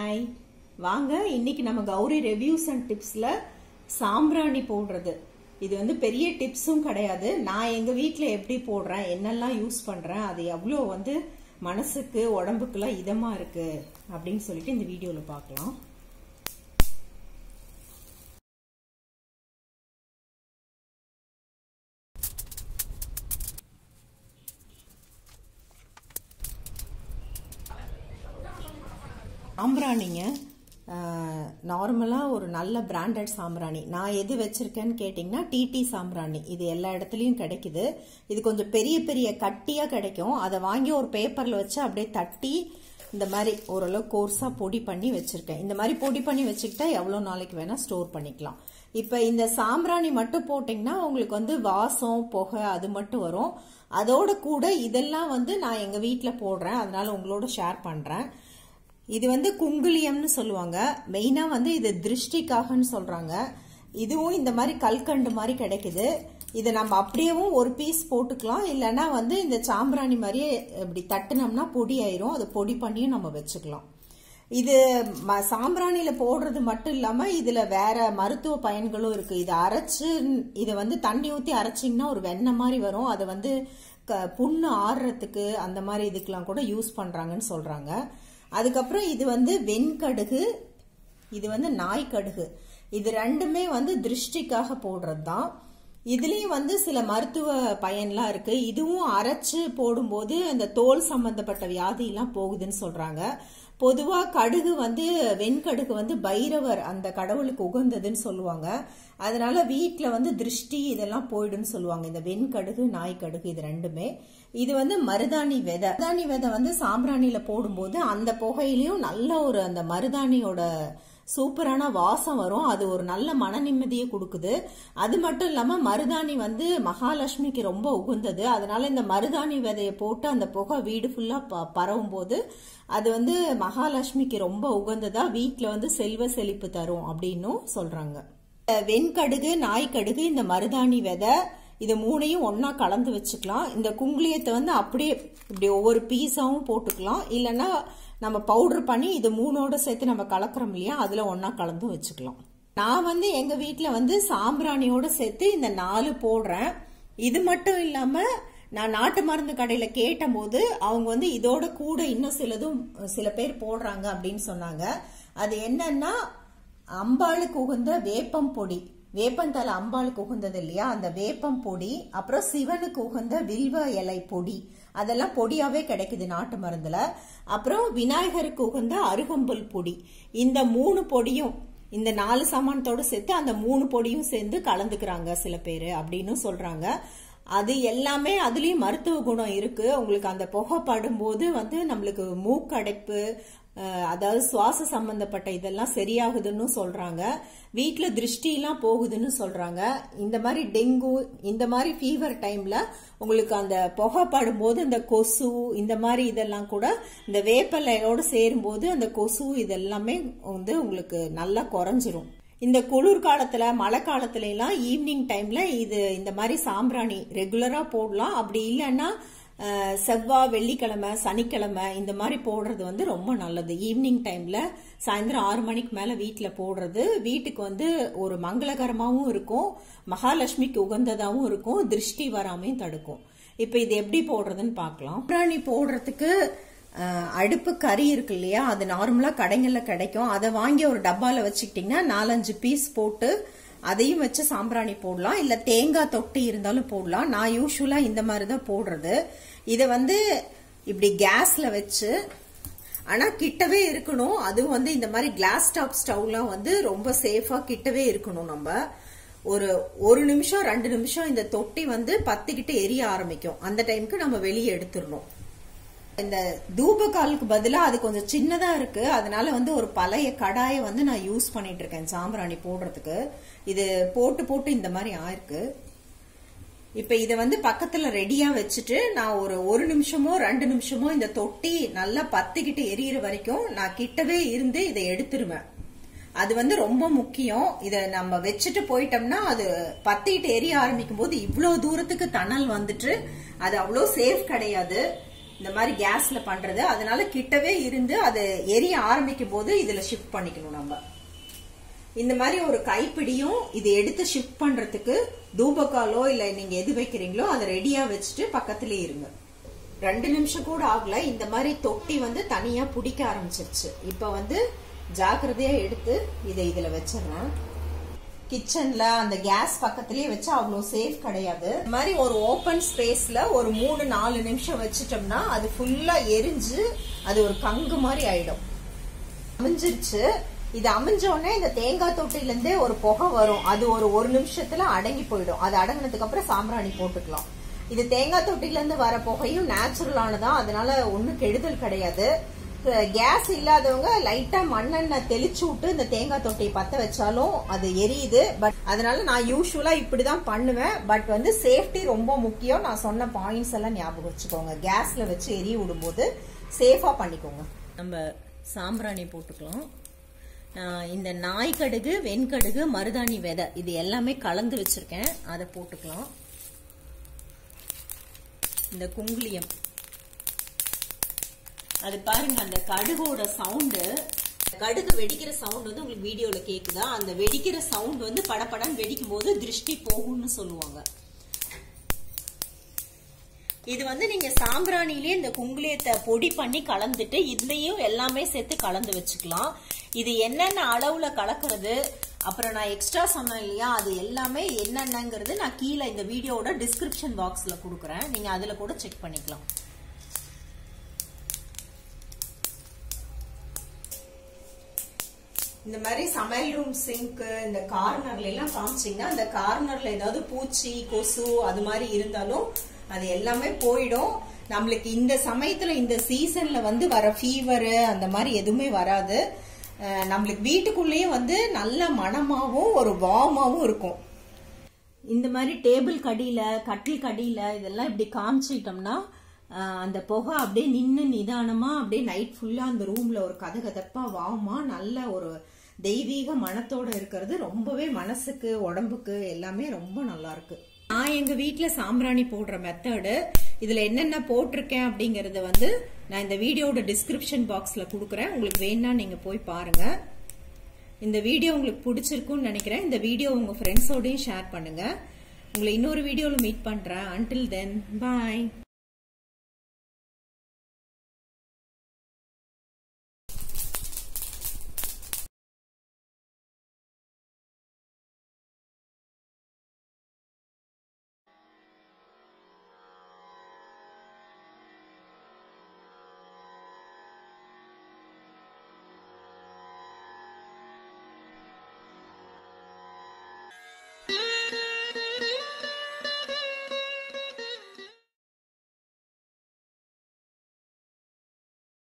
hi வாங்க இன்னைக்கு நம்ம கௌரி ரிவ்யூஸ் அண்ட் டிப்ஸ்ல சாம்பிராணி போடுறது இது வந்து பெரிய டிப்ஸும் கிடையாது நான் எங்க வீட்ல எப்படி போடுறேன் என்னெல்லாம் யூஸ் பண்றேன் அது எவ்வளோ வந்து மனசுக்கு உடம்புக்குலாம் இதமா இருக்கு அப்படின்னு சொல்லிட்டு இந்த வீடியோல பார்க்கலாம் சாம்பிராணிங்க நார்மலாக ஒரு நல்ல பிராண்டட் சாம்பிராணி நான் எது வச்சிருக்கேன்னு கேட்டிங்கன்னா டிடி சாம்பிராணி இது எல்லா இடத்துலையும் கிடைக்குது இது கொஞ்சம் பெரிய பெரிய கட்டியாக கிடைக்கும் அதை வாங்கி ஒரு பேப்பரில் வச்சு அப்படியே தட்டி இந்த மாதிரி ஓரளவு கோர்ஸாக பொடி பண்ணி வச்சுருக்கேன் இந்த மாதிரி பொடி பண்ணி வச்சுக்கிட்டா எவ்வளோ நாளைக்கு வேணால் ஸ்டோர் பண்ணிக்கலாம் இப்போ இந்த சாம்பிராணி மட்டும் போட்டிங்கன்னா உங்களுக்கு வந்து வாசம் புகை அது மட்டும் வரும் அதோட கூட இதெல்லாம் வந்து நான் எங்கள் வீட்டில் போடுறேன் அதனால உங்களோட ஷேர் பண்ணுறேன் இது வந்து குங்குலியம்னு சொல்லுவாங்க மெயினா வந்து இது திருஷ்டிக்காகன்னு சொல்றாங்க இதுவும் இந்த மாதிரி கல்கண்டு மாதிரி கிடைக்குது இதை நம்ம அப்படியேவும் ஒரு பீஸ் போட்டுக்கலாம் இல்லைன்னா வந்து இந்த சாம்பிராணி மாதிரியே இப்படி தட்டுனோம்னா பொடி ஆயிரும் அதை பொடி பண்ணியும் நம்ம வச்சுக்கலாம் இது சாம்பிராணியில போடுறது மட்டும் இல்லாம இதுல வேற மருத்துவ பயன்களும் இருக்கு இதை அரைச்சு இதை வந்து தண்ணி ஊத்தி அரைச்சிங்கன்னா ஒரு வெண்ணெய் மாதிரி வரும் அதை வந்து புண்ணு ஆடுறதுக்கு அந்த மாதிரி இதுக்கெல்லாம் கூட யூஸ் பண்றாங்கன்னு சொல்றாங்க அதுக்கப்புறம் இது வந்து வெண்கடுகு இது வந்து நாய்க்கடுகு இது ரெண்டுமே வந்து திருஷ்டிக்காக போடுறது தான் இதுலயும் வந்து சில மருத்துவ பயன்லாம் இருக்கு இதுவும் அரைச்சு போடும்போது அந்த தோல் சம்பந்தப்பட்ட வியாதி எல்லாம் போகுதுன்னு சொல்றாங்க பொதுவா கடுகு வந்து வெண்கடுகு வந்து பைரவர் அந்த கடவுளுக்கு உகந்ததுன்னு சொல்லுவாங்க அதனால வீட்டுல வந்து திருஷ்டி இதெல்லாம் போயிடுன்னு சொல்லுவாங்க இந்த வெண்கடுகு நாய்க்கடுகு இது ரெண்டுமே இது வந்து மருதாணி விதை மருதாணி விதை வந்து சாம்பிராணியில போடும்போது அந்த புகையிலையும் நல்ல ஒரு அந்த மருதாணியோட சூப்பரான வாசம் வரும் அது ஒரு நல்ல மன நிம்மதியை கொடுக்குது அது மட்டும் இல்லாம மருதாணி வந்து மகாலட்சுமிக்கு ரொம்ப உகந்தது அதனால இந்த மருதாணி விதையை போட்டு அந்த புகை வீடு ஃபுல்லா பரவும் போது அது வந்து மகாலட்சுமிக்கு ரொம்ப உகந்ததா வீட்டுல வந்து செல்வ செழிப்பு தரும் அப்படின்னும் சொல்றாங்க வெண்கடுகு நாய்க்கடுகு இந்த மருதாணி விதை இது மூணையும் ஒன்னா கலந்து வச்சுக்கலாம் இந்த குங்குளியத்தை வந்து அப்படியே இப்படி ஒவ்வொரு பீஸாவும் போட்டுக்கலாம் இல்லைன்னா நம்ம பவுடர் பண்ணி இது மூணோட சேர்த்து நம்ம கலக்கிறோம் இல்லையா அதுல ஒன்னா கலந்து வச்சுக்கலாம் நான் வந்து எங்க வீட்டுல வந்து சாம்பிராணியோட சேர்த்து இந்த நாலு போடுறேன் இது மட்டும் இல்லாம நான் நாட்டு மருந்து கடையில கேட்ட போது அவங்க வந்து இதோட கூட இன்னும் சிலதும் சில பேர் போடுறாங்க அப்படின்னு சொன்னாங்க அது என்னன்னா அம்பாளுக்கு உகந்த வேப்பம் பொடி வேப்பந்தலை அம்பாளுக்கு உகந்தது இல்லையா அந்த வேப்பம் பொடி அப்புறம் சிவனுக்கு உகந்த வில்வ இலை பொடி அதெல்லாம் பொடியாவே கிடைக்குது நாட்டு மருந்துல அப்புறம் விநாயகருக்கு உகந்த அருகம்புல் பொடி இந்த மூணு பொடியும் இந்த நாலு சாமானத்தோட சேர்த்து அந்த மூணு பொடியும் சேர்ந்து கலந்துக்கிறாங்க சில பேர் அப்படின்னு சொல்றாங்க அது எல்லாமே அதுலயும் மருத்துவ குணம் இருக்கு உங்களுக்கு அந்த புகை படும்போது வந்து நம்மளுக்கு மூக்கடைப்பு அதாவது சுவாச சம்பந்தப்பட்ட இதெல்லாம் சரியாகுதுன்னு சொல்றாங்க வீட்டுல திருஷ்டி எல்லாம் போகுதுன்னு சொல்றாங்க இந்த மாதிரி டெங்கு இந்த மாதிரி ஃபீவர் டைம்ல உங்களுக்கு அந்த புகை படும்போது இந்த கொசு இந்த மாதிரி இதெல்லாம் கூட இந்த வேப்பலையோடு சேரும்போது அந்த கொசு இதெல்லாமே வந்து உங்களுக்கு நல்லா குறைஞ்சிரும் இந்த குளிர் காலத்துல மழை காலத்துல எல்லாம் ஈவினிங் டைம்ல இது இந்த மாதிரி சாம்பிராணி ரெகுலரா போடலாம் அப்படி இல்லைன்னா செவ்வாய் வெள்ளிக்கிழமை சனிக்கிழமை இந்த மாதிரி போடுறது வந்து ரொம்ப நல்லது ஈவினிங் டைம்ல சாயந்தரம் ஆறு மணிக்கு மேல வீட்டில் போடுறது வீட்டுக்கு வந்து ஒரு மங்களகரமாகவும் இருக்கும் மகாலட்சுமிக்கு உகந்ததாகவும் இருக்கும் திருஷ்டி வராமையும் தடுக்கும் இப்போ இது எப்படி போடுறதுன்னு பார்க்கலாம் சாம்பிராணி போடுறதுக்கு அடுப்பு கறி இருக்கு இல்லையா அது நார்மலா கடைகள்ல கிடைக்கும் அதை வாங்கி ஒரு டப்பால வச்சுக்கிட்டீங்கன்னா நாலஞ்சு பீஸ் போட்டு அதையும் வச்சு சாம்பிராணி போடலாம் இல்ல தேங்காய் தொட்டி இருந்தாலும் போடலாம் நான் யூஸ்வலா இந்த மாதிரி தான் போடுறது இதை வந்து இப்படி கேஸ்ல வச்சு ஆனா கிட்டவே இருக்கணும் அதுவும் வந்து இந்த மாதிரி கிளாஸ் டாப் ஸ்டவ்லாம் வந்து ரொம்ப சேஃபா கிட்டவே இருக்கணும் நம்ம ஒரு ஒரு நிமிஷம் ரெண்டு நிமிஷம் இந்த தொட்டி வந்து பத்திக்கிட்டு எரிய ஆரம்பிக்கும் அந்த டைமுக்கு நம்ம வெளியே எடுத்துடணும் இந்த தூபகாலுக்கு பதிலாக அது கொஞ்சம் சின்னதா இருக்கு அதனால வந்து ஒரு பழைய கடாயை வந்து நான் யூஸ் பண்ணிட்டு இருக்கேன் சாம்பிராணி போடுறதுக்கு இது போட்டு போட்டு இந்த மாதிரி ஆயிருக்கு இப்ப இத வந்து பக்கத்துல ரெடியா வச்சுட்டு நான் ஒரு ஒரு நிமிஷமோ ரெண்டு நிமிஷமோ இந்த தொட்டி நல்லா பத்திக்கிட்டு எரியற வரைக்கும் நான் கிட்டவே இருந்து இதை எடுத்துருவேன் அது வந்து ரொம்ப முக்கியம் இத நம்ம வச்சுட்டு போயிட்டோம்னா அது பத்திக்கிட்டு எரிய ஆரம்பிக்கும் போது இவ்வளவு தூரத்துக்கு தணல் வந்துட்டு அது அவ்வளோ சேஃப் கிடையாது இந்த மாதிரி கேஸ்ல பண்றது அதனால கிட்டவே இருந்து அது எரிய ஆரம்பிக்கும் போது இதுல ஷிஃப்ட் பண்ணிக்கணும் நம்ம இந்த மாதிரி ஒரு கைப்பிடியும் இது எடுத்து ஷிஃப்ட் பண்றதுக்கு தூபக்காலோ இல்ல நீங்க எது வைக்கிறீங்களோ அதை ரெடியா வச்சுட்டு பக்கத்திலே இருங்க ரெண்டு நிமிஷம் கூட ஆகல இந்த மாதிரி தொட்டி வந்து தனியா பிடிக்க ஆரம்பிச்சிருச்சு இப்ப வந்து ஜாக்கிரதையா எடுத்து இதை இதுல வச்சிடறேன் கிச்சன்ல அந்த கேஸ் பக்கத்திலேயே வச்சா அவ்வளவு சேஃப் கிடையாது இந்த மாதிரி ஒரு ஓபன் ஸ்பேஸ்ல ஒரு மூணு நாலு நிமிஷம் வச்சிட்டோம்னா அது ஃபுல்லா எரிஞ்சு அது ஒரு கங்கு மாதிரி ஆயிடும் அமைஞ்சிருச்சு இது அமைஞ்ச உடனே இந்த தேங்காய் தொட்டில இருந்தே ஒரு புகை வரும் அது ஒரு ஒரு நிமிஷத்துல அடங்கி போயிடும் அது அடங்கினதுக்கு அப்புறம் சாம்பிராணி போட்டுக்கலாம் இது தேங்காய் தொட்டில இருந்து வர புகையும் நேச்சுரலானதான் அதனால ஒன்னும் கெடுதல் கிடையாது கேஸ் இல்லாதவங்க லைட்டா மண்ணெண்ணெய் தெளிச்சு விட்டு இந்த தேங்காய் தொட்டியை பத்த வச்சாலும் அது எரியுது பட் அதனால நான் யூஸ்வலா இப்படிதான் பண்ணுவேன் பட் வந்து சேஃப்டி ரொம்ப முக்கியம் நான் சொன்ன பாயிண்ட்ஸ் எல்லாம் ஞாபகம் வச்சுக்கோங்க கேஸ்ல வச்சு எரிய விடும்போது சேஃபா பண்ணிக்கோங்க நம்ம சாம்பிராணி போட்டுக்கலாம் இந்த நாய்க்கடுகு வெண்கடுகு மருதாணி விதை இது எல்லாமே கலந்து வச்சிருக்கேன் அதை போட்டுக்கலாம் இந்த குங்குளியம் அது பாருங்க அந்த கடுகோட சவுண்டு கடுகு வெடிக்கிற சவுண்ட் வந்து உங்களுக்கு வீடியோல கேக்குதா அந்த வெடிக்கிற சவுண்ட் வந்து படப்படன்னு வெடிக்கும் போது திருஷ்டி போகும்னு சொல்லுவாங்க இது வந்து நீங்க சாம்பிராணிலேயே இந்த குங்குளியத்தை பொடி பண்ணி கலந்துட்டு இதுலயும் எல்லாமே சேர்த்து கலந்து வச்சுக்கலாம் இது என்னென்ன அளவுல கலக்கிறது அப்புறம் நான் எக்ஸ்ட்ரா சொன்னேன் இல்லையா அது எல்லாமே என்னென்னங்கிறது நான் கீழே இந்த வீடியோவோட டிஸ்கிரிப்ஷன் பாக்ஸ்ல கொடுக்குறேன் நீங்க அதுல கூட செக் பண்ணிக்கலாம் இந்த மாதிரி சமையல் ரூம் சிங்க் இந்த கார்னர்ல எல்லாம் காமிச்சிங்கன்னா அந்த கார்னர்ல ஏதாவது பூச்சி கொசு அது மாதிரி இருந்தாலும் அது எல்லாமே போயிடும் நம்மளுக்கு இந்த சமயத்துல இந்த சீசன்ல வந்து வர ஃபீவர் அந்த மாதிரி எதுவுமே வராது நம்மளுக்கு வீட்டுக்குள்ளேயே வந்து நல்ல மனமாவும் ஒரு வார்மாவும் இருக்கும் இந்த மாதிரி டேபிள் கடியில கட்டில் கடியில இதெல்லாம் இப்படி காமிச்சிட்டோம்னா அந்த புகை அப்படியே நின்று நிதானமா அப்படியே நைட் ஃபுல்லா அந்த ரூம்ல ஒரு கதகதப்பா வாமா நல்ல ஒரு தெய்வீக மனத்தோட இருக்கிறது ரொம்பவே மனசுக்கு உடம்புக்கு எல்லாமே ரொம்ப நல்லா இருக்கு நான் எங்க வீட்டுல சாம்பிராணி போடுற மெத்தடு இதுல என்னென்ன போட்டிருக்கேன் அப்படிங்கறத வந்து நான் இந்த வீடியோட டிஸ்கிரிப்ஷன் பாக்ஸ்ல கொடுக்குறேன் உங்களுக்கு வேணா நீங்க போய் பாருங்க இந்த வீடியோ உங்களுக்கு பிடிச்சிருக்கும்னு நினைக்கிறேன் இந்த வீடியோ உங்க ஃப்ரெண்ட்ஸோடையும் ஷேர் பண்ணுங்க உங்களை இன்னொரு வீடியோல மீட் பண்றேன் அன்டில் தென் பாய்